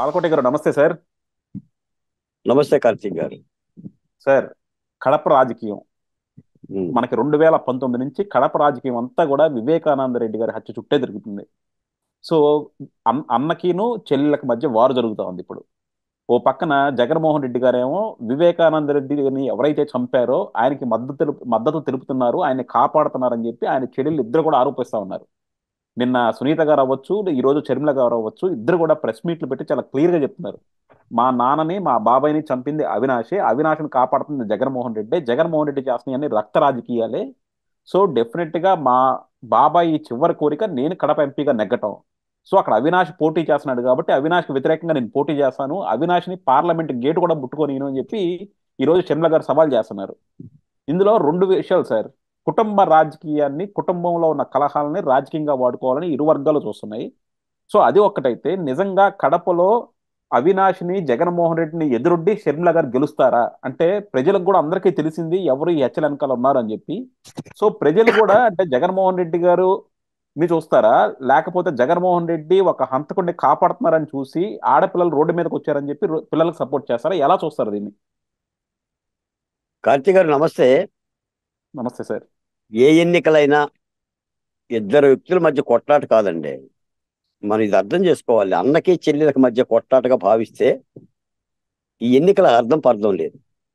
బాలకోటి గారు నమస్తే సార్ నమస్తే కార్తీక్ గారు సార్ కడప రాజకీయం ఉమ్, మనకి రెండు వేల పంతొమ్మిది నుంచి కడప రాజకీయం అంతా కూడా వివేకానంద రెడ్డి గారి హత్య చుట్టే తిరుగుతుంది సో అన్- అన్నకిను చెల్లెళ్ళకి మధ్య వారు జరుగుతా ఉంది ఇప్పుడు ఓ పక్కన జగన్మోహన్ రెడ్డి గారేమో వివేకానంద రెడ్డిని ఎవరైతే చంపారో ఆయనకి మద్దతు తెలుపు మద్దతు తెలుపుతున్నారు ఆయన్ని కాపాడుతున్నారని చెప్పి ఆయన చెల్లెళ్ళు ఇద్దరు కూడా ఆరోపిస్తా ఉన్నారు నిన్న సునీత గారు అవ్వచ్చు ఈ రోజు చర్మిల గారు అవ్వచ్చు ఇద్దరు కూడా ప్రెస్ మీట్లు పెట్టి చాలా క్లియర్ గా చెప్తున్నారు మా నాన్నని మా బాబాయ్ని చంపింది అవినాశే అవినాష్ని కాపాడుతుంది జగన్మోహన్ రెడ్డి జగన్మోహన్ రెడ్డి చేస్తున్నాయి అన్ని రక్త రాజకీయాలే సో డెఫినెట్ గా మా బాబాయ్ ఈ చివరి కోరిక నేను కడప ఎంపీగా నెగ్గటం సో అక్కడ అవినాష్ పోటీ చేస్తున్నాడు కాబట్టి అవినాష్కి వ్యతిరేకంగా నేను పోటీ చేస్తాను అవినాష్ని పార్లమెంట్ గేట్ కూడా ముట్టుకొని అని చెప్పి ఈ రోజు చర్మిల గారు సవాల్ చేస్తున్నారు ఇందులో రెండు విషయాలు సార్ కుటుంబ రాజకీయాన్ని కుటుంబంలో ఉన్న కలహాలని రాజకీయంగా వాడుకోవాలని ఇరు వర్గాలు చూస్తున్నాయి సో అది ఒక్కటైతే నిజంగా కడపలో అవినాష్ని జగన్మోహన్ రెడ్డిని ఎదురొడ్డి షర్మిల గారు గెలుస్తారా అంటే ప్రజలకు కూడా అందరికీ తెలిసింది ఎవరు ఈ హత్యల వెనకాల ఉన్నారు అని చెప్పి సో ప్రజలు కూడా అంటే జగన్మోహన్ రెడ్డి గారు మీరు చూస్తారా లేకపోతే జగన్మోహన్ రెడ్డి ఒక హంతకుడిని కాపాడుతున్నారని చూసి ఆడపిల్లలు రోడ్డు మీదకి వచ్చారని చెప్పి రో- పిల్లలకు సపోర్ట్ చేస్తారా ఎలా చూస్తారు దీన్ని కార్తీక్ గారు నమస్తే నమస్తే సార్ ఏ ఎన్నికలైనా ఇద్దరు వ్యక్తుల మధ్య కొట్లాట కాదండి మనం ఇది అర్థం చేసుకోవాలి అన్నకి చెల్లెలకి మధ్య కొట్లాటగా భావిస్తే ఈ ఎన్నికల అర్థం పర్థం లేదు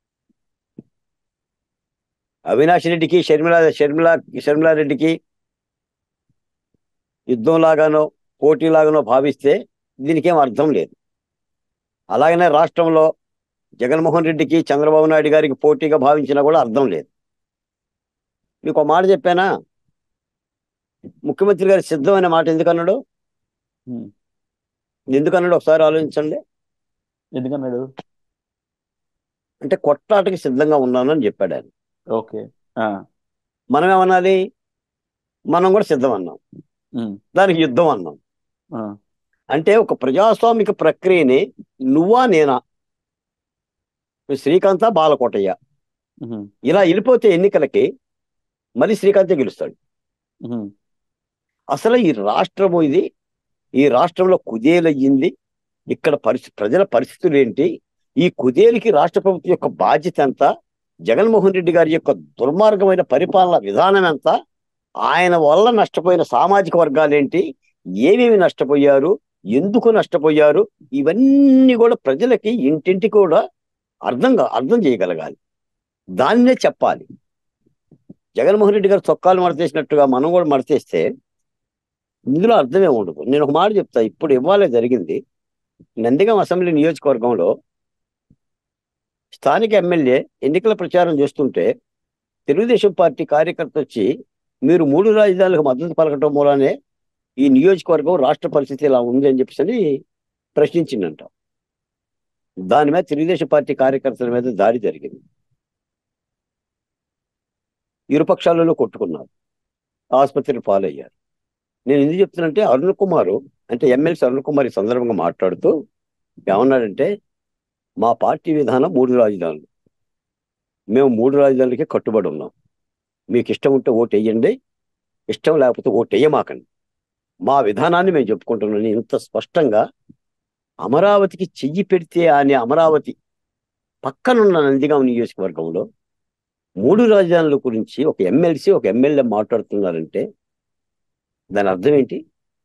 అవినాష్ రెడ్డికి షర్మిల షర్మిల షర్మిలారెడ్డికి యుద్ధం లాగానో పోటీ లాగానో భావిస్తే దీనికి ఏం అర్థం లేదు అలాగనే రాష్ట్రంలో జగన్మోహన్ రెడ్డికి చంద్రబాబు నాయుడు గారికి పోటీగా భావించినా కూడా అర్థం లేదు మీకు ఒక మాట చెప్పానా ముఖ్యమంత్రి గారు సిద్ధమైన మాట ఎందుకన్నాడు ఉమ్. ఎందుకన్నాడు ఒకసారి ఆలోచించండి ఎందుకన్నాడు అంటే కొట్లాటకి సిద్ధంగా ఉన్నానని చెప్పాడు ఆయన ఓకే ఆ, మనం ఏమనాలి మనం కూడా సిద్ధం అన్నాం ఉమ్, దానికి యుద్ధం అన్నాం ఆ, అంటే ఒక ప్రజాస్వామిక ప్రక్రియని నువ్వా నేనా శ్రీకాంత బాలకోటయ్య ఉమ్, ఇలా వెళ్ళిపోతే ఎన్నికలకి మళ్ళీ శ్రీకాంతే గెలుస్తాడు ఉమ్, అసలు ఈ రాష్ట్రము ఇది ఈ రాష్ట్రంలో కుదేలయ్యింది ఇక్కడ పరిస్థితి ప్రజల పరిస్థితులు ఏంటి ఈ కుదేలికి రాష్ట్ర ప్రభుత్వం యొక్క బాధ్యత ఎంత జగన్మోహన్ రెడ్డి గారి యొక్క దుర్మార్గమైన పరిపాలన విధానం ఎంత ఆయన వల్ల నష్టపోయిన సామాజిక వర్గాలేంటి ఏమేమి నష్టపోయారు ఎందుకు నష్టపోయారు ఇవన్నీ కూడా ప్రజలకి ఇంటింటి కూడా అర్థంగా అర్థం చేయగలగాలి దాన్నే చెప్పాలి జగన్మోహన్ రెడ్డి గారు చొక్కాలు మడతేసినట్టుగా మనం కూడా మడతేస్తే ఇందులో అర్థమే ఉండదు నేను ఒక మాట చెప్తా ఇప్పుడు ఇవ్వాలే జరిగింది నందిగం అసెంబ్లీ నియోజకవర్గంలో స్థానిక ఎమ్మెల్యే ఎన్నికల ప్రచారం చేస్తుంటే తెలుగుదేశం పార్టీ కార్యకర్త వచ్చి మీరు మూడు రాజధానులకు మద్దతు పలకటం మూలానే ఈ నియోజకవర్గం రాష్ట్ర పరిస్థితి ఇలా ఉంది అని చెప్పేసి ప్రశ్నించిందంట దాని మీద తెలుగుదేశం పార్టీ కార్యకర్తల మీద దాడి జరిగింది ఇరుపక్షాలలో కొట్టుకున్నారు ఆసుపత్రికి పాలయ్యారు నేను ఎందుకు చెప్తున్నానంటే అరుణ్ కుమార్ అంటే ఎమ్మెల్సీ అరుణ్ కుమార్ ఈ సందర్భంగా మాట్లాడుతూ ఏమన్నాడంటే మా పార్టీ విధానం మూడు రాజధానులు మేము మూడు రాజధానులకే కట్టుబడి ఉన్నాం మీకు ఇష్టం ఉంటే ఓటు వేయండి ఇష్టం లేకపోతే ఓటు వేయమాకండి మా విధానాన్ని మేము చెప్పుకుంటున్నాం ఇంత స్పష్టంగా అమరావతికి చెయ్యి పెడితే అనే అమరావతి పక్కనున్న నందిగాం నియోజకవర్గంలో మూడు రాజధానుల గురించి ఒక ఎమ్మెల్సీ ఒక ఎమ్మెల్యే మాట్లాడుతున్నారంటే దాని అర్థం ఏంటి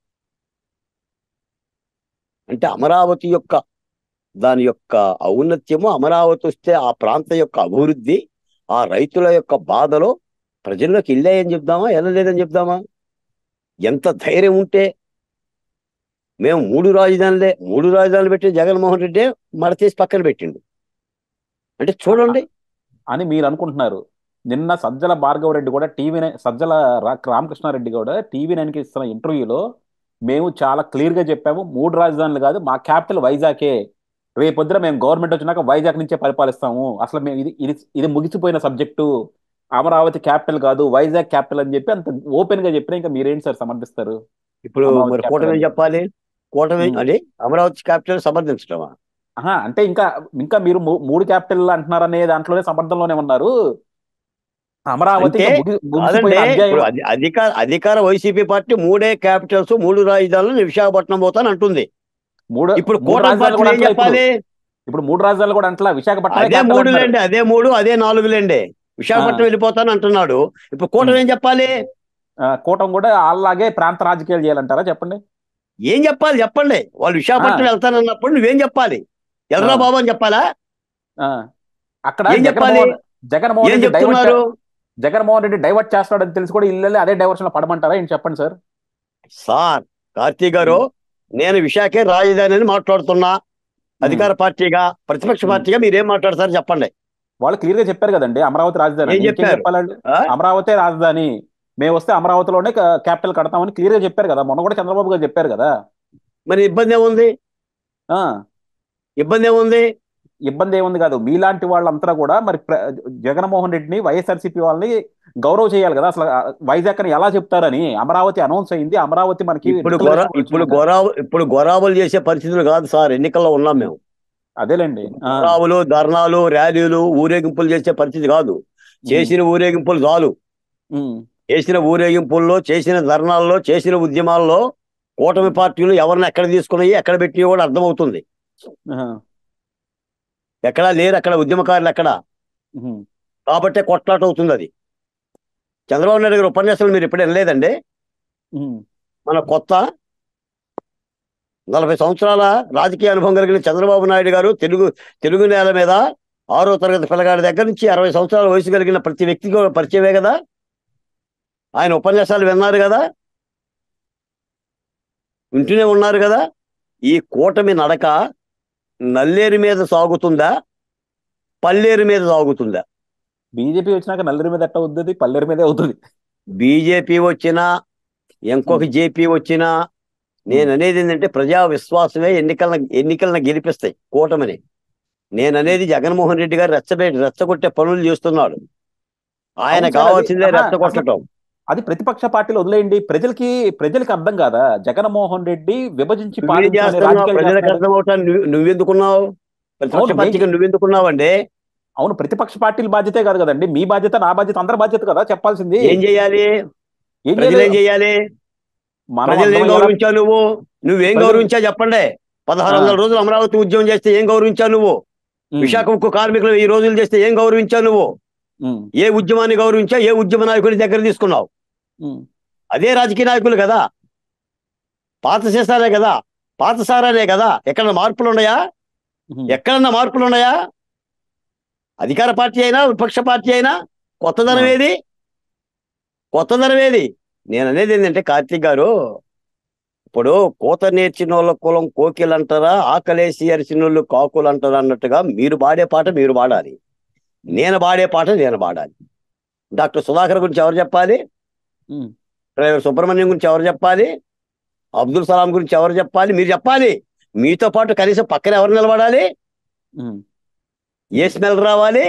అంటే అమరావతి యొక్క దాని యొక్క ఔన్నత్యము అమరావతి వస్తే ఆ ప్రాంతం యొక్క అభివృద్ధి ఆ రైతుల యొక్క బాధలో ప్రజల్లోకి వెళ్ళాయని చెప్దామా వెళ్ళలేదని చెప్దామా ఎంత ధైర్యం ఉంటే మేము మూడు రాజధానులే మూడు రాజధానులు పెట్టి జగన్మోహన్ రెడ్డి మడతీసి పక్కన పెట్టిండు అంటే చూడండి అని మీరు అనుకుంటున్నారు నిన్న సజ్జల భార్గవ రెడ్డి కూడా టీవీ నైన్ సజ్జల రా- రామకృష్ణారెడ్డి కూడా టీవీ నైన్కి ఇస్తున్న ఇంటర్వ్యూలో మేము చాలా క్లియర్ గా చెప్పాము మూడు రాజధానులు కాదు మా క్యాపిటల్ వైజాగే రేపొద్దున మేము గవర్నమెంట్ వచ్చినాక వైజాగ్ నుంచే పరిపాలిస్తాము అసలు మేము ఇది ఇది ఇది ముగిసిపోయిన సబ్జెక్టు అమరావతి క్యాపిటల్ కాదు వైజాగ్ క్యాపిటల్ అని చెప్పి అంత ఓపెన్ గా చెప్పినా ఇంకా మీరేంటి సార్ సమర్థిస్తారు ఇప్పుడు అమరావతి మరి capital కూటమి అని. చెప్పాలి కూటమి ఉమ్. అది అమరావతి క్యాపిటల్ సమర్థించడమా ఆహా, అంటే ఇంకా ఇంకా మీరు మూ- మూడు క్యాపిటల్ అంటున్నారనే దాంట్లోనే సమర్థంలోనే ఉన్నారు అమరావతి అంటే ఇంకా ముగి- కాదండి ముగిసిపోయిన అధ్యాయం ఇప్పుడు అధి- అధికార అధికార వైసీపీ పార్టీ మూడే క్యాపిటల్స్ మూడు రాజధానులు నేను విశాఖపట్నం పోతాను అంటుంది మూడు ఇప్పుడు మూడు కూటమి రాజధానులు పార్టీలు కూడా ఏం అంటలా ఇప్పుడు చెప్పాలి ఇప్పుడు మూడు రాజధానులు కూడా అంటలా విశాఖపట్నం అదే మూడులేండి అదే మూడు అదే నాలుగులేండి విశాఖపట్నం ఆ. వెళ్ళిపోతాను అంటున్నాడు ఇప్పుడు కూటమి ఏం చెప్పాలి కూటమి కూడా అలాగే ప్రాంత రాజకీయాలు చేయాలంటారా చెప్పండి ఏం చెప్పాలి చెప్పండి వాళ్ళు విశాఖపట్నం ఆ. వెళ్తానన్నప్పుడు నువ్వేం చెప్పాలి ఎల్రా ఆ. బాబు అని చెప్పాలా ఆ, అక్కడ ఏం చెప్పాలి? జగన్మోహన్ జగన్మోహన్ ఏం రెడ్డి డైవర్ట్ చెప్తున్నారు జగన్మోహన్ రెడ్డి డైవర్ట్ చేస్తాడని తెలిసి కూడా ఇల్లు అదే డైవర్షన్ లో పడమంటారా ఏంటి చెప్పండి సార్ సార్ కార్తీక్ గారు నేను విశాఖే రాజధాని అని మాట్లాడుతున్నా అధికార పార్టీగా ప్రతిపక్ష ఉమ్. పార్టీగా మీరేం మాట్లాడతారు చెప్పండి వాళ్ళు క్లియర్ గా చెప్పారు కదండి అమరావతి రాజధాని ఏం అని. ఇంకేం చెప్పారు? చెప్పాలి వాళ్ళు? ఆ? అమరావతి రాజధాని మేము వస్తే అమరావతిలోనే క్యాపిటల్ కడతామని క్లియర్ గా చెప్పారు కదా మొన్న కూడా చంద్రబాబు గారు చెప్పారు కదా మరి ఇబ్బంది ఏముంది ఆ ఇబ్బంది ఏముంది ఇబ్బంది ఏముంది కాదు మీలాంటి వాళ్ళంతా కూడా మరి ప్ర- జగన్మోహన్ రెడ్డిని వైఎస్ఆర్సీపీ వాళ్ళని గౌరవ చేయాలి కదా అసలు ఆ వైజాగ్ అని ఎలా చెప్తారని అమరావతి అనౌన్స్ అయింది అమరావతి మనకి ఇప్పుడు declaration గొర వచ్చింది ఇప్పుడు కదా. గొరావు ఇప్పుడు గొరావులు చేసే పరిస్థితులు కాదు సార్ ఎన్నికల్లో ఉన్నాం మేము అదేలేండి ఆ, గొరావులు ధర్నాలు ర్యాలీలు ఊరేగింపులు చేసే పరిస్థితి కాదు చేసిన ఊరేగింపులు చాలు ఉమ్, చేసిన ఊరేగింపుల్లో చేసిన ధర్నాల్లో చేసిన ఉద్యమాల్లో కూటమి పార్టీలు ఎవరిని ఎక్కడ తీసుకున్నాయి ఎక్కడ పెట్టి కూడా అర్థమవుతుంది ఆ, ఎక్కడా లేరు అక్కడ ఉద్యమకారులు ఎక్కడ ఉమ్, కాబట్టే కొట్లాట అవుతుంది అది చంద్రబాబు నాయుడు గారి ఉపన్యాసాలు మీరు ఎప్పుడు వినలేదండి ఉమ్, మన కొత్త నలభై సంవత్సరాల రాజకీయ అనుభవం కలిగిన చంద్రబాబు నాయుడు గారు తెలుగు తెలుగు నేల మీద ఆరో తరగతి పిల్లగాడి దగ్గర నుంచి అరవై సంవత్సరాల వయసు కలిగిన ప్రతి వ్యక్తికి ఒక పరిచయమే కదా ఆయన ఉపన్యాసాలు విన్నారు కదా వింటూనే ఉన్నారు కదా ఈ కూటమి నడక నల్లేరు మీద సాగుతుందా పల్లేరు మీద సాగుతుందా బీజేపీ వచ్చినాక నల్లరి మీద ఎట్ట అవుతుంది పల్లెరి మీదే అవుతుంది బీజేపీ వచ్చినా ఇంకొక జేపీ వచ్చినా నేను అనేది ఏంటంటే ప్రజా విశ్వాసమే ఎన్నికలను ఎన్నికలను గెలిపిస్తాయి కూటమిని నేను అనేది జగన్మోహన్ రెడ్డి గారు రెచ్చబెట్టి రెచ్చగొట్టే పనులు చేస్తున్నాడు ఆయన అవును సార్, అది- కావాల్సిందే ఆహా, రెచ్చగొట్టడం అది ప్రతిపక్ష పార్టీలు వదిలేయండి ప్రజలకి ప్రజలకి అర్థం కాదా జగన్మోహన్ రెడ్డి విభజించి నువ్వేం పాలించాలని చేస్తున్నావు రాజకీయాలు ప్రజలకు చేస్తున్నాడు. అర్థం అవటాన్ని నువ్వు నువ్వెందుకున్నావు ప్రతిపక్ష అవును, పార్టీగా నువ్వెందుకున్నావండి అవును ప్రతిపక్ష పార్టీల బాధ్యతే కాదు కదండి మీ బాధ్యత నా బాధ్యత అందరి బాధ్యత కదా చెప్పాల్సింది ఏం చేయాలి ఏం ప్రజలు ఏం చేయాలి? చేయాలి మనం ప్రజలు ఏం అందరం ఎలా- గౌరవించావు నువ్వు నువ్వేం ప్రజలు- గౌరవించా చెప్పండి పదహారు వందల రోజులు అమరావతి ఉద్యమం చేస్తే ఏం గౌరవించావు నువ్వు ఉమ్, విశాఖ ఉక్కు కార్మికులు ఈ రోజులు చేస్తే ఏం గౌరవించావు నువ్వు ఉమ్, ఏ ఉద్యమాన్ని గౌరవించావు ఏ ఉద్యమ నాయకుడి దగ్గర తీసుకున్నావు ఉమ్, అదే రాజకీయ నాయకులు కదా పాత చేస్తారే కదా పాత సారానే కదా ఎక్కడన్నా మార్పులు ఉన్నాయా ఉమ్. ఎక్కడన్నా మార్పులు ఉన్నాయా అధికార పార్టీ అయినా విపక్ష పార్టీ అయినా కొత్తదనం ఆ. ఏది కొత్తదనం ఏది నేను అనేది ఏంటంటే కార్తీక్ గారు ఇప్పుడు కోత నేర్చిన వాళ్ళ కులం కోకిలు అంటారా ఆకలేసి అరిచిన వాళ్ళు కాకులు అంటారా అన్నట్టుగా మీరు పాడే పాట మీరు పాడాలి నేను పాడే పాట నేను పాడాలి డాక్టర్ సుధాకర్ గురించి ఎవరు చెప్పాలి ఉమ్. డ్రైవర్ సుబ్రహ్మణ్యం గురించి ఎవరు చెప్పాలి అబ్దుల్ సలాం గురించి ఎవరు చెప్పాలి మీరు చెప్పాలి మీతో పాటు కనీసం పక్కన ఎవరు నిలబడాలి ఉమ్. ఏ స్మెల్ రావాలి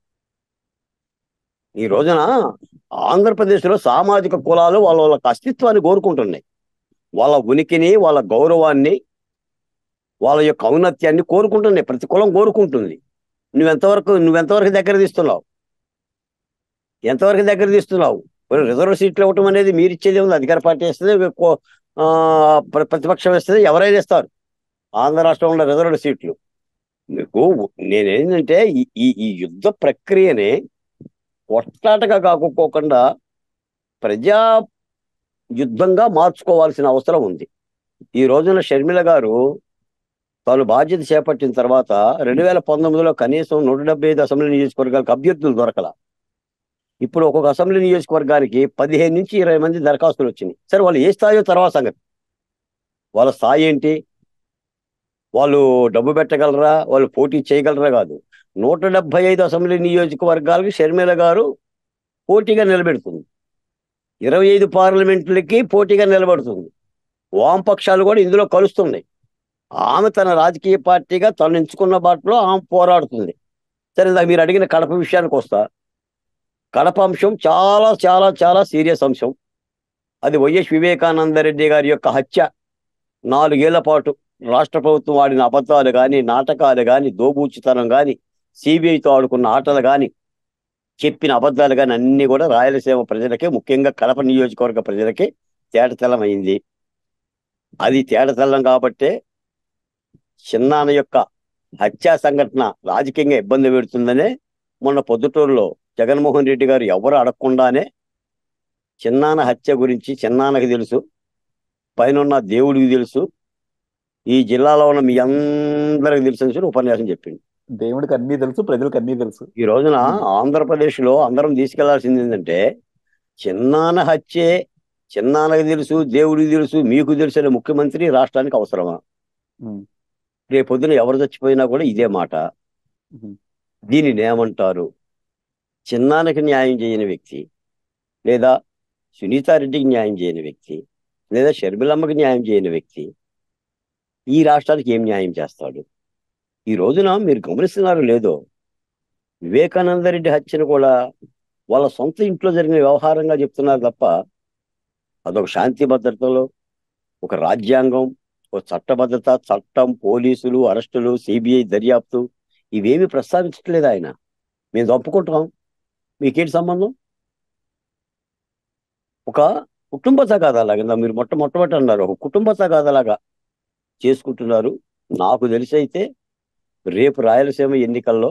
ఈ రోజున ఆంధ్రప్రదేశ్లో సామాజిక కులాలు వాళ్ళ వాళ్ళ అస్తిత్వాన్ని కోరుకుంటున్నాయి వాళ్ళ ఉనికిని వాళ్ళ గౌరవాన్ని వాళ్ళ యొక్క ఔన్నత్యాన్ని కోరుకుంటున్నాయి ప్రతి కులం కోరుకుంటుంది నువ్వెంతవరకు నువ్వెంతవరకు దగ్గర తీస్తున్నావు ఎంతవరకు దగ్గర తీస్తున్నావు మరి రిజర్వ్ సీట్లు ఇవ్వటం అనేది మీరు ఇచ్చేది ఉంది అధికార పార్టీ ఇస్తుంది కో- ఆ, ప్ర- ప్రతిపక్షం ఇస్తుంది ఎవరైనా ఇస్తారు ఆంధ్ర రాష్ట్రంలో రిజర్వ్డ్ సీట్లు మీకు నేనేంటంటే ఈ ఈ- ఈ యుద్ధ ప్రక్రియని కొట్లాటగా కాకపోకుండా ప్రజా యుద్ధంగా మార్చుకోవాల్సిన అవసరం ఉంది ఈ రోజున షర్మిల గారు తాను బాధ్యత చేపట్టిన తర్వాత రెండు వేల పంతొమ్మిదిలో కనీసం నూట డెబ్బై ఐదు అసెంబ్లీ నియోజకవర్గాలకు అభ్యర్థులు దొరకల ఇప్పుడు ఒక్కొక్క అసెంబ్లీ నియోజకవర్గానికి పదిహేను నుంచి ఇరవై మంది దరఖాస్తులు వచ్చినాయి సరే వాళ్ళు ఏ స్థాయో తర్వాత సంగతి వాళ్ళ స్థాయి ఏంటి వాళ్ళు డబ్బు పెట్టగలరా వాళ్ళు పోటీ చేయగలరా కాదు నూట డెబ్బై ఐదు అసెంబ్లీ నియోజకవర్గాలకు షర్మిల గారు పోటీగా నిలబెడుతుంది ఇరవై ఐదు పార్లమెంట్లకి పోటీగా నిలబడుతుంది వామపక్షాలు కూడా ఇందులో కలుస్తున్నాయి ఆమె తన రాజకీయ పార్టీగా తను ఎంచుకున్న బాటలో ఆమె పోరాడుతుంది సరే ఇందాక మీరు అడిగిన కడప విషయానికి వస్తా కడప అంశం చాలా చాలా చాలా సీరియస్ అంశం అది వైఎస్ వివేకానంద రెడ్డి గారి యొక్క హత్య నాలుగేళ్ల పాటు రాష్ట్ర ప్రభుత్వం ఆడిన అబద్ధాలు కానీ నాటకాలు కానీ దోబూచితనం కానీ సిబిఐతో ఆడుకున్న ఆటలు కానీ చెప్పిన అబద్ధాలు కానీ అన్ని కూడా రాయలసీమ ప్రజలకే ముఖ్యంగా కడప నియోజకవర్గ ప్రజలకే తేటతెల్లమైంది అది తేటతెల్లం కాబట్టే చిన్నాన్న యొక్క హత్యా సంఘటన రాజకీయంగా ఇబ్బంది పెడుతుందనే మొన్న పొద్దుటూరులో జగన్మోహన్ రెడ్డి గారు ఎవరు అడగకుండానే చిన్నాన్న హత్య గురించి చిన్నాన్నకి తెలుసు పైన దేవుడికి తెలుసు ఈ జిల్లాలో ఉన్న మీ అందరికి తెలుసు అని చెప్పి ఉపన్యాసం చెప్పింది దేవుడికి అన్నీ తెలుసు ప్రజలకు అన్నీ తెలుసు ఈ రోజున ఆంధ్రప్రదేశ్ లో అందరం తీసుకెళ్లాల్సింది ఏంటంటే చిన్నాన్న హత్యే చిన్నాన్నకి తెలుసు దేవుడికి తెలుసు మీకు తెలుసు అనే ముఖ్యమంత్రి రాష్ట్రానికి అవసరమా ఉమ్, రేపు పొద్దున ఎవరు చచ్చిపోయినా కూడా ఇదే మాట ఉమ్, దీనిని ఏమంటారు చిన్నాన్నకి న్యాయం చేయని వ్యక్తి లేదా సునీతారెడ్డికి న్యాయం చేయని వ్యక్తి లేదా షర్మిలమ్మకి న్యాయం చేయని వ్యక్తి ఈ రాష్ట్రానికి ఏం న్యాయం చేస్తాడు ఈ రోజున మీరు గమనిస్తున్నారు లేదో వివేకానంద రెడ్డి హత్యను కూడా వాళ్ళ సొంత ఇంట్లో జరిగిన వ్యవహారంగా చెప్తున్నారు తప్ప అదొక శాంతి భద్రతలో ఒక రాజ్యాంగం ఒక చట్టబద్ధత చట్టం పోలీసులు అరెస్టులు సిబిఐ దర్యాప్తు ఇవేమి ప్రస్తావించట్లేదు ఆయన మేము తప్పుకుంటాం మీకేంటి సంబంధం ఒక కుటుంబ తగాదాలాగా మీరు మొట్ట మొట్టమొదటి అన్నారు ఒక కుటుంబ తగాదాలాగా చేసుకుంటున్నారు నాకు తెలిసి అయితే రేపు రాయలసీమ ఎన్నికల్లో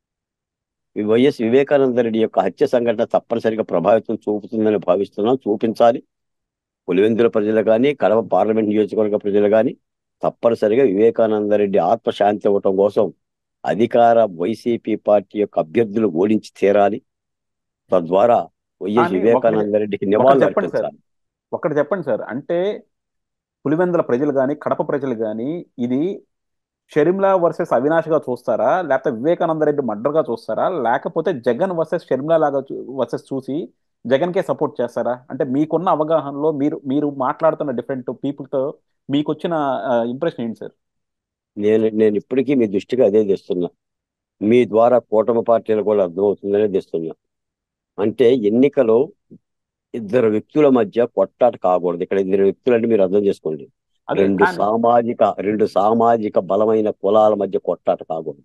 ఈ వైఎస్ వివేకానంద రెడ్డి యొక్క హత్య సంఘటన తప్పనిసరిగా ప్రభావితం చూపుతుందని భావిస్తున్నాం చూపించాలి పులివెందుల ప్రజలు కానీ కడప పార్లమెంట్ నియోజకవర్గ ప్రజలు కానీ తప్పనిసరిగా వివేకానంద రెడ్డి ఆత్మశాంతి ఇవ్వటం కోసం అధికార వైసీపీ పార్టీ యొక్క అభ్యర్థులు ఓడించి తీరాలి తద్వారా వైఎస్ కానీ వివేకానంద రెడ్డికి నివాళులు చెప్పండి సార్. అర్పించాలి ఒక్కటి చెప్పండి సార్ అంటే పులివెందుల ప్రజలు కానీ కడప ప్రజలు కానీ ఇది షర్మిలా వర్సెస్ అవినాష్ గా చూస్తారా లేకపోతే వివేకానంద రెడ్డి మర్డర్ గా చూస్తారా లేకపోతే జగన్ వర్సెస్ షర్మిలా లాగా వర్సెస్ చూసి జగన్ కే సపోర్ట్ చేస్తారా అంటే మీకున్న అవగాహనలో మీరు మీరు మాట్లాడుతున్న డిఫరెంట్ పీపుల్ తో మీకు వచ్చిన ఇంప్రెషన్ ఏంటి సార్ నేను నేను ఇప్పటికీ మీ దృష్టికి అదే తెస్తున్నా మీ ద్వారా కూటమి పార్టీలు కూడా అర్థమవుతుందనే తెస్తున్నా అంటే ఎన్నికలో ఇద్దరు వ్యక్తుల మధ్య కొట్టాట కాకూడదు ఇక్కడ ఇద్దరు వ్యక్తులు అంటే మీరు అర్థం చేసుకోండి అదే రెండు కానీ- సామాజిక రెండు సామాజిక బలమైన కులాల మధ్య కొట్లాట కాకూడదు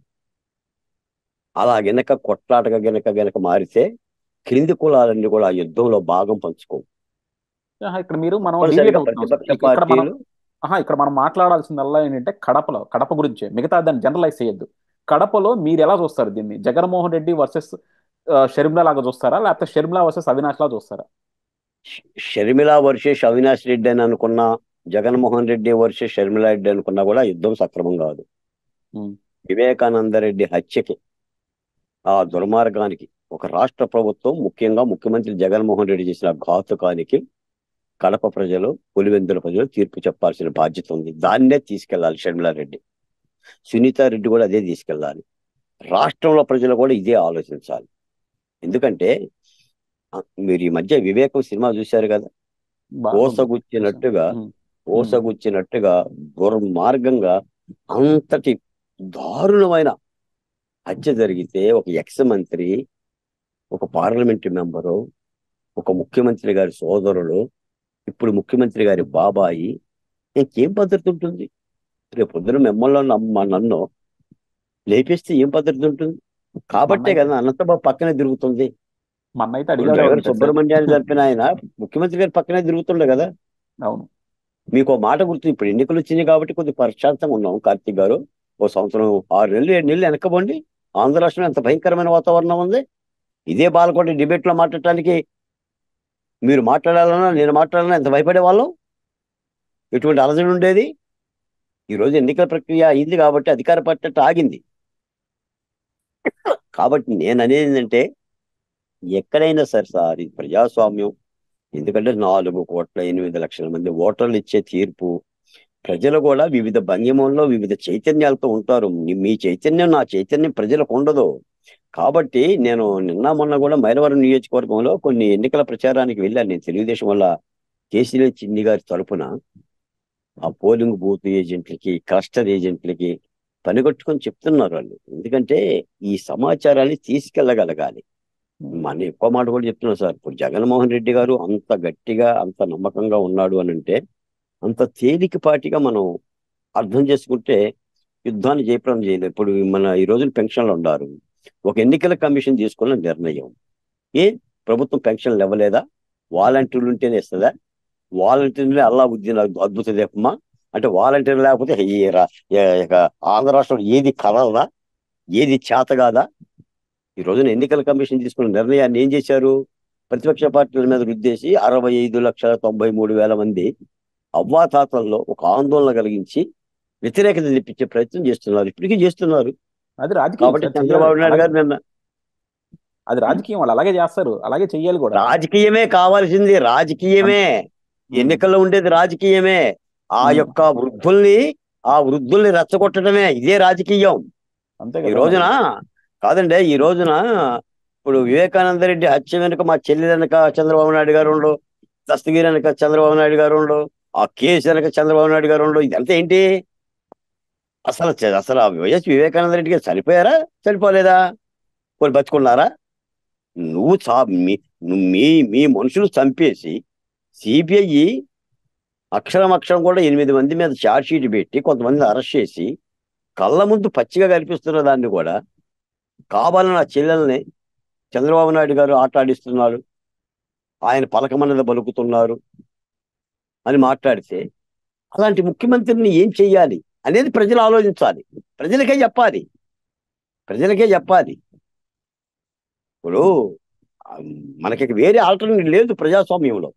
అలా గనక కొట్లాటగా గనక గనక మారితే క్రింది కులాలన్నీ కూడా ఆ యుద్ధంలో భాగం పంచుకో ఆహా, ఇక్కడ మీరు మనం తప్పనిసరిగా deviate అవుతున్నాం సార్. ప్రతిపక్ష ఇక్కడ మనం పార్టీలు ఆహా, ఇక్కడ మనం మాట్లాడాల్సిందల్లా ఏంటంటే కడపలో కడప గురించే మిగతా దాన్ని జనరలైజ్ చేయొద్దు కడపలో మీరు ఎలా చూస్తారు దీన్ని జగన్మోహన్ రెడ్డి వర్సెస్ షర్మిలా లాగా చూస్తారా లేకపోతే షర్మిలా వర్సెస్ అవినాష్ లా చూస్తారా షర్మిల వర్సెస్ అవినాష్ రెడ్డి అని అనుకున్నా జగన్మోహన్ రెడ్డి వర్సెస్ షర్మిల రెడ్డి అనుకున్నా కూడా యుద్ధం సక్రమం కాదు ఉమ్. వివేకానంద రెడ్డి హత్యకి ఆ దుర్మార్గానికి ఒక రాష్ట్ర ప్రభుత్వం ముఖ్యంగా ముఖ్యమంత్రి జగన్మోహన్ రెడ్డి చేసిన ఘాతుకానికి కడప ప్రజలు పులివెందుల ప్రజలు తీర్పు చెప్పాల్సిన బాధ్యత ఉంది దాన్నే తీసుకెళ్లాలి షర్మిలారెడ్డి సునీతారెడ్డి కూడా అదే తీసుకెళ్ళాలి రాష్ట్రంలో ప్రజలు కూడా ఇదే ఆలోచించాలి ఎందుకంటే ఆ, మీరు ఈ మధ్య వివేకం సినిమా చూశారు కదా బాగుంది. ఓసగుచ్చినట్టుగా ఉమ్. ఓసగుచ్చినట్టుగా దుర్మార్గంగా అంతటి దారుణమైన హత్య జరిగితే ఒక ఎక్స్ మంత్రి ఒక పార్లమెంటు మెంబరు ఒక ముఖ్యమంత్రి గారి సోదరుడు ఇప్పుడు ముఖ్యమంత్రి గారి బాబాయి ఇంకేం భద్రత ఉంటుంది రేపు పొద్దున మిమ్మల్ని నమ్మ నన్ను లేపేస్తే ఏం భద్రత ఉంటుంది కాబట్టే కదా అనంతబాబు పక్కనే తిరుగుతుంది మొన్న అయితే ఇప్పుడు అడిగాడు డ్రైవర్ కదా సార్. సుబ్రహ్మణ్యాన్ని చంపిన ఆయన ముఖ్యమంత్రి గారి పక్కనే తిరుగుతుండే కదా అవును మీకు ఓ మాట గుర్తు ఇప్పుడు ఎన్నికలు వచ్చినాయి కాబట్టి కొద్దిగా ప్రశాంతంగా ఉన్నాం కార్తీక్ గారు ఓ సంవత్సరం ఆరు నెలలు ఏడు నెలలు వెనకబండి ఆంధ్ర రాష్ట్రంలో ఎంత భయంకరమైన వాతావరణం ఉంది ఇదే బాలకోట డిబేట్ లో మాట్లాడటానికి మీరు మాట్లాడాలన్నా నేను మాట్లాడాలన్నా ఎంత భయపడే వాళ్ళం ఎటువంటి అలజడి ఉండేది ఈ రోజు ఎన్నికల ప్రక్రియ అయింది కాబట్టి అధికార పట్టట్టు ఆగింది కాబట్టి నేను అనేది ఏంటంటే ఎక్కడైనా సరే సార్ ఇది ప్రజాస్వామ్యం ఎందుకంటే నాలుగు కోట్ల ఎనిమిది లక్షల మంది ఓటర్లు ఇచ్చే తీర్పు ప్రజలు కూడా వివిధ భంగిమంలో వివిధ చైతన్యాలతో ఉంటారు మీ- మీ చైతన్యం నా చైతన్యం ప్రజలకు ఉండదు కాబట్టి నేను నిన్న మొన్న కూడా మైలవరం నియోజకవర్గంలో కొన్ని ఎన్నికల ప్రచారానికి వెళ్ళాను నేను తెలుగుదేశం వల్ల కేసీఆర్ చిన్ని గారి తరపున ఆ పోలింగ్ బూత్ ఏజెంట్లకి క్లస్టర్ ఏజెంట్లకి పనిగట్టుకొని చెప్తున్నారు వాళ్ళు ఎందుకంటే ఈ సమాచారాన్ని తీసుకెళ్ళగలగాలి మన ఎక్కువ మాట కూడా చెప్తున్నా సార్ ఇప్పుడు జగన్మోహన్ రెడ్డి గారు అంత గట్టిగా అంత నమ్మకంగా ఉన్నాడు అని అంటే అంత తేలికపాటిగా మనం అర్థం చేసుకుంటే యుద్ధాన్ని జయప్రదం చేయలేదు ఇప్పుడు మన ఈ రోజున పెన్షన్లు ఉన్నారు ఒక ఎన్నికల కమిషన్ తీసుకున్న నిర్ణయం ఏ ప్రభుత్వం పెన్షన్లు ఇవ్వలేదా వాలంటీర్లు ఉంటేనే ఇస్తుందా వాలంటీర్లు అల్లా ఉద్దీన్ అద్భుత దీపమా అంటే వాలంటీర్ లేకపోతే ఈ రా- ఏ- ఇక ఆంధ్ర రాష్ట్రంలో ఏది కలదా ఏది చేత కాదా ఈ రోజున ఎన్నికల కమిషన్ తీసుకున్న నిర్ణయాన్ని ఏం చేశారు ప్రతిపక్ష పార్టీల మీద రుద్దేసి అరవై ఐదు లక్షల తొంభై మూడు వేల మంది అవ్వాతాతల్లో ఒక ఆందోళన కలిగించి వ్యతిరేకత తెప్పించే ప్రయత్నం చేస్తున్నారు ఇప్పటికీ చేస్తున్నారు అది రాజకీయం కాబట్టి సార్, చంద్రబాబు చెయ్యాలి. నాయుడు గారు నిన్న అది రాజకీయం వాళ్ళు అలాగే చేస్తారు అలాగే చెయ్యాలి కూడా రాజకీయమే కావాల్సింది రాజకీయమే ఎన్నికల్లో ఉండేది రాజకీయమే ఆ ఉమ్. యొక్క వృద్ధుల్ని ఆ వృద్ధుల్ని రెచ్చగొట్టడమే ఇదే రాజకీయం అంతే ఈ కదా రోజున కాదండి ఈ రోజున ఇప్పుడు వివేకానంద రెడ్డి హత్య వెనుక మా చెల్లి వెనక చంద్రబాబు నాయుడు గారు ఉండు దస్తగిరి వెనక చంద్రబాబు నాయుడు గారు ఉండు ఆ కేసు వెనక చంద్రబాబు నాయుడు గారు ఉండు ఇదంతా ఏంటి అసలు చ- అసలు ఆ వైఎస్ వివేకానంద రెడ్డి గారు చనిపోయారా చనిపోలేదా కొన్ని బతుకున్నారా నువ్వు చా మీ నువ్వు మీ మీ మనుషులు చంపేసి సిబిఐ అక్షరం అక్షరం కూడా ఎనిమిది మంది మీద ఛార్జ్ షీట్ పెట్టి కొంతమంది అరెస్ట్ చేసి కళ్ళ ముందు పచ్చిగా కనిపిస్తున్న దాన్ని కూడా కావాలని ఆ చెల్లెల్ని చంద్రబాబు నాయుడు గారు ఆటాడిస్తున్నారు ఆయన పలకమన్నది పలుకుతున్నారు అని మాట్లాడితే అలాంటి ముఖ్యమంత్రిని ఏం చెయ్యాలి అనేది ప్రజలు ఆలోచించాలి ప్రజలకే చెప్పాలి ప్రజలకే చెప్పాలి ఇప్పుడు ఆ, మనకి ఇక వేరే ఆల్టర్నేటివ్ లేదు ప్రజాస్వామ్యంలో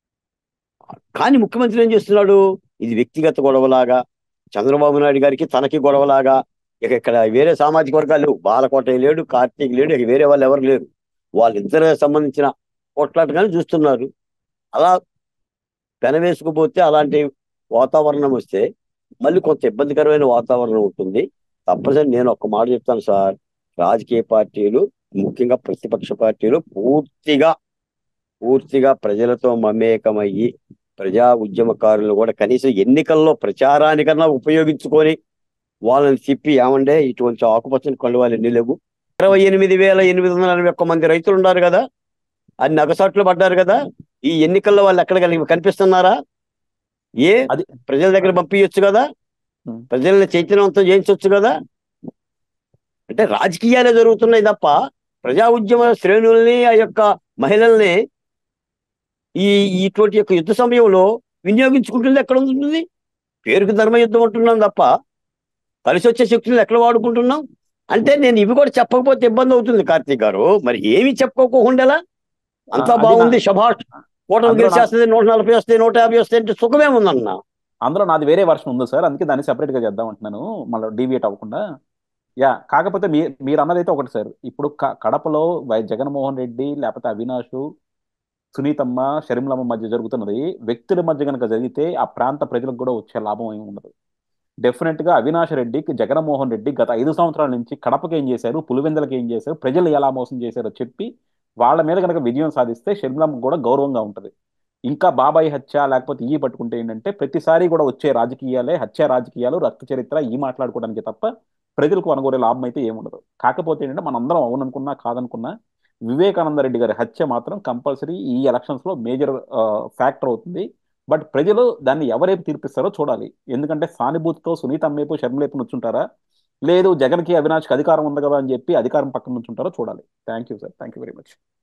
కానీ ముఖ్యమంత్రి ఏం చేస్తున్నాడు ఇది వ్యక్తిగత గొడవలాగా చంద్రబాబు నాయుడు గారికి తనకి గొడవలాగా ఇక ఇక్కడ వేరే సామాజిక వర్గాలు లేవు బాలకోట లేడు కార్తీక్ లేడు ఇక వేరే వాళ్ళు ఎవరు లేరు వాళ్ళిద్దరు సంబంధించిన కొట్లాటగానే చూస్తున్నారు అలా పెనవేసుకుపోతే అలాంటి వాతావరణం వస్తే మళ్ళీ కొంత ఇబ్బందికరమైన వాతావరణం ఉంటుంది తప్పనిసరి నేను ఒక్క మాట చెప్తాను సార్ రాజకీయ పార్టీలు ముఖ్యంగా ప్రతిపక్ష పార్టీలు పూర్తిగా పూర్తిగా ప్రజలతో మమేకమయ్యి ప్రజా ఉద్యమకారులు కూడా కనీసం ఎన్నికల్లో ప్రచారానికన్నా ఉపయోగించుకొని వాళ్ళని తిప్పి ఏమండే ఇటువంటి ఆకుపచ్చని కండువాలు ఎన్ని లేవు ఇరవై ఎనిమిది వేల ఎనిమిది వందల నలభై ఒక్క మంది రైతులు ఉన్నారు కదా అన్ని నగసాట్లు పడ్డారు కదా ఈ ఎన్నికల్లో వాళ్ళు ఎక్కడ కలిగి కనిపిస్తున్నారా ఏ అది ప్రజల దగ్గర పంపించచ్చు కదా ఉం. ప్రజల్ని చైతన్యవంతం చేయించవచ్చు కదా అంటే రాజకీయాలే జరుగుతున్నాయి తప్ప ప్రజా ఉద్యమ శ్రేణుల్ని ఆ యొక్క మహిళల్ని ఈ ఇటువంటి యొక్క యుద్ధ సమయంలో వినియోగించుకుంటుంది ఎక్కడ ఉంటుంది పేరుకు ధర్మ యుద్ధం అంటున్నాం తప్ప కలిసి వచ్చే శక్తులను ఎక్కడ వాడుకుంటున్నాం అంటే నేను ఇవి కూడా చెప్పకపోతే ఇబ్బంది అవుతుంది కార్తీక్ గారు మరి ఏమి చెప్పుకోకుండా అంతా అది బాగుంది శభాష్ కూటమి అందులో నా- గెలిచేస్తుంది నూట నలభై వస్తాయి నూట యాభై వస్తాయి అంటే సుఖమే ఉందన్న అందులో నాది వేరే వర్షన్ ఉంది సార్ అందుకే దాన్ని సెపరేట్ గా చేద్దాం అంటున్నాను మళ్ళీ డీవియేట్ అవ్వకుండా యా కాకపోతే మీ మీరు అన్నది అయితే ఒకటి సార్ ఇప్పుడు క- కడపలో వై జగన్మోహన్ రెడ్డి లేకపోతే అవినాష్ సునీతమ్మ షర్మిలమ్మ మధ్య జరుగుతున్నది వ్యక్తుల మధ్య కనుక జరిగితే ఆ ప్రాంత ప్రజలకు కూడా వచ్చే లాభం ఏమి ఉండదు డెఫినెట్ గా అవినాష్ రెడ్డికి జగన్మోహన్ రెడ్డి గత ఐదు సంవత్సరాల నుంచి కడపకి ఏం చేశారు పులివెందలకి ఏం చేశారు ప్రజలు ఎలా మోసం చేశారో చెప్పి వాళ్ళ మీద కనుక విజయం సాధిస్తే షర్మిలమ్మ కూడా గౌరవంగా ఉంటుంది ఇంకా బాబాయ్ హత్య లేకపోతే ఈ పట్టుకుంటే ఏంటంటే ప్రతిసారి కూడా వచ్చే రాజకీయాలే హత్య రాజకీయాలు రక్త చరిత్ర ఈ మాట్లాడుకోవడానికి తప్ప ప్రజలకు అనుకోరే లాభం అయితే ఏముండదు కాకపోతే ఏంటంటే మనందరం అవుననుకున్నా కాదనుకున్నా వివేకానంద రెడ్డి గారి హత్య మాత్రం కంపల్సరీ ఈ ఎలక్షన్స్ లో మేజర్ ఫ్యాక్టర్ అవుతుంది బట్ ప్రజలు దాన్ని ఎవరైపు తీర్పిస్తారో చూడాలి ఎందుకంటే సానుభూతితో సునీత అమ్మేపు షర్మిలేపు నుంచుంటారా లేదు జగన్కి అవినాష్కి అధికారం ఉంది కదా అని చెప్పి అధికారం పక్కన నుంచుంటారో చూడాలి thank you sir thank you very much